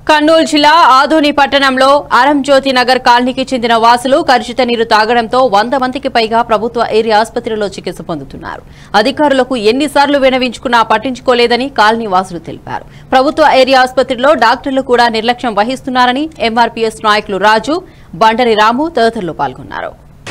కర్నూలు జిల్లా ఆదోని పట్టణంలో అరంజ్యోతి నగర్ కాలనీకి చెందిన వాసులు కలుషిత నీరు తాగడంతో వంద మందికి పైగా ప్రభుత్వ ఏరియా ఆసుపత్రిలో చికిత్స పొందుతున్నారు అధికారులకు ఎన్నిసార్లు వినవించుకున్నా పట్టించుకోలేదని కాలనీ వాసులు తెలిపారు ప్రభుత్వ ఏరియా ఆసుపత్రిలో డాక్టర్లు కూడా నిర్లక్ష్యం వహిస్తున్నారని ఎంఆర్పీఎస్ నాయకులు రాజు బండరి రాము తదితరులు పాల్గొన్నారు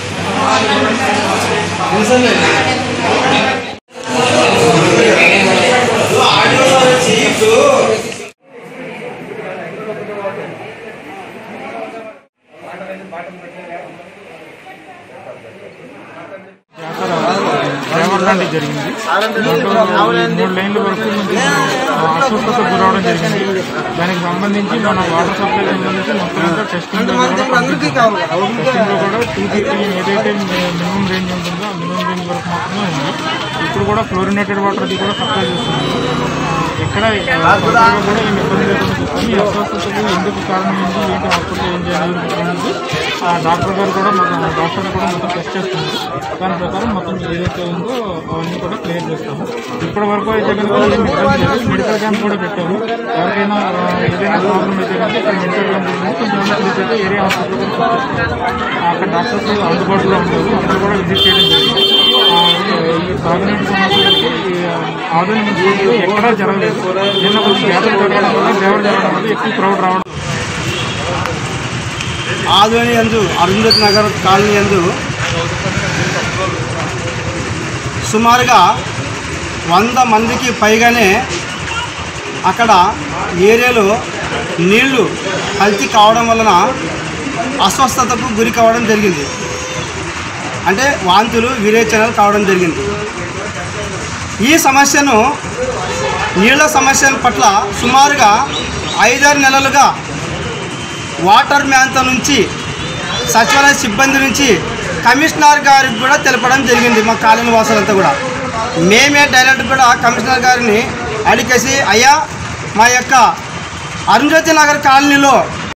రేవండి జరిగింది దాంట్లో మూడు లైన్ల వరకు కొంచెం అస్వస్థత గురవడం జరిగింది దానికి సంబంధించి మన వాటర్ సప్లై సంబంధించి మొత్తం అంతా టెస్టింగ్ టెస్టింగ్ లో కూడా టూ ఫిఫ్టీ ఏదైతే మినిమం రేంజ్ ఉంటుందో ఆ మినిమం రేంజ్ వరకు మాత్రమే ఉంది ఇప్పుడు కూడా ఫ్లోరినేటెడ్ వాటర్ అది కూడా సప్లై చేస్తుంది ఎక్కడ కూడా ఏమి ఇబ్బంది లేకుండా చూస్తాం ఈ అస్వస్థతకు ఎందుకు కారణం ఏంటి ఏంటి హాస్పిటల్ ఏం చేయాలి అనేది ఆ డాక్టర్ గారు కూడా మొత్తం డాక్టర్ కూడా మొత్తం టెస్ట్ చేస్తున్నారు దాని ప్రకారం మొత్తం ఏదైతే ఉందో అవన్నీ కూడా క్లియర్ చేస్తాము ఇప్పటి వరకు అయితే కనుక ఏం ఇబ్బంది లేదు మెడికల్ క్యాంప్ కూడా పెట్టాము ఎవరికైనా ఆ, ఏదైనా ప్రాబ్లం అయితే కనుక ఇక్కడ మెడికల్ క్యాంప్ ఉంది కొంచెం ఏమైనా తెలిసి అయితే ఏరియా హాస్పిటల్ కూడా పంపిస్తాము. అక్కడ డాక్టర్స్ అందుబాటులో ఉంటారు అక్కడ కూడా విజిట్ చేయడం జరిగింది ఆ, ఈ తాగునీటి సమస్యలకి ఈ ఆధునిక మున్సిపాలిటీలో ఎక్కడా జరగలేదు నిన్న కొంచెం గ్యాదర్ జరగడం వల్ల గ్యాదర్ జరగడం వల్ల ఎక్కువ క్రౌడ్ రావడం ఆదోని యందు అరుంధతి నగర్ కాలనీ యందు సుమారుగా వంద మందికి పైగానే అక్కడ ఏరియాలో నీళ్లు కల్తీ కావడం వలన అస్వస్థతకు గురి కావడం జరిగింది అంటే వాంతులు విరేచనలు కావడం జరిగింది ఈ సమస్యను నీళ్ల సమస్య పట్ల సుమారుగా ఐదారు నెలలుగా వాటర్ మ్యాన్తో నుంచి సచివాలయ సిబ్బంది నుంచి కమిషనర్ గారికి కూడా తెలపడం జరిగింది మా కాలనీ వాసులంతా కూడా మేమే డైరెక్ట్ కూడా కమిషనర్ గారిని అడిగేసి అయ్యా మా యొక్క అరుంధతి నగర్ కాలనీలో